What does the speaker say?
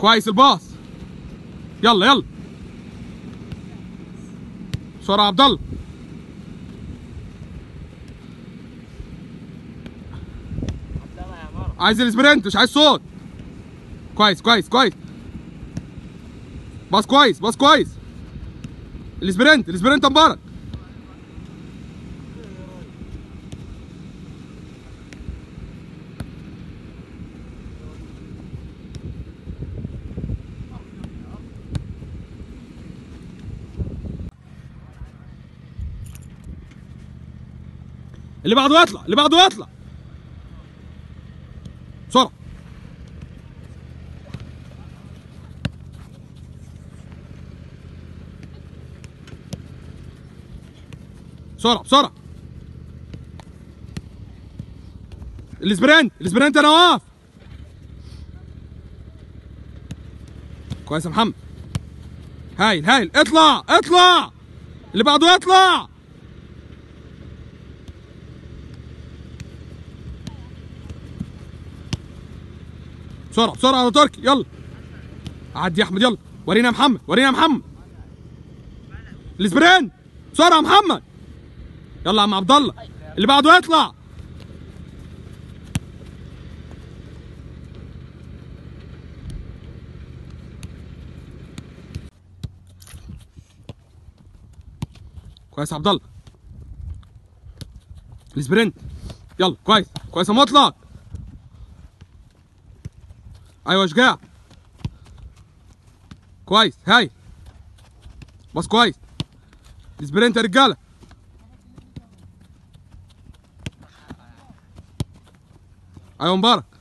كويس الباص يلا يلا بسرعه عبد الله عايز السبرنت مش عايز صوت كويس كويس كويس باص كويس باص كويس السبرنت السبرنت يا مبارك اللي بعده يطلع اللي بعده يطلع بسرعه بسرعه بسرعه السبرنت السبرنت انا واقف كويس يا محمد هايل هايل اطلع اطلع اللي بعده يطلع بسرعه بسرعه يا تركي يلا عدي يا احمد يلا ورينا يا محمد ورينا يا محمد السبرنت بسرعه يا محمد يلا يا عم عبد الله اللي بعده يطلع كويس يا عبد الله السبرنت يلا كويس كويس يا مطلق ايوه شجاع كويس هاي بس كويس السبرنت يا رجاله ايوه مبارك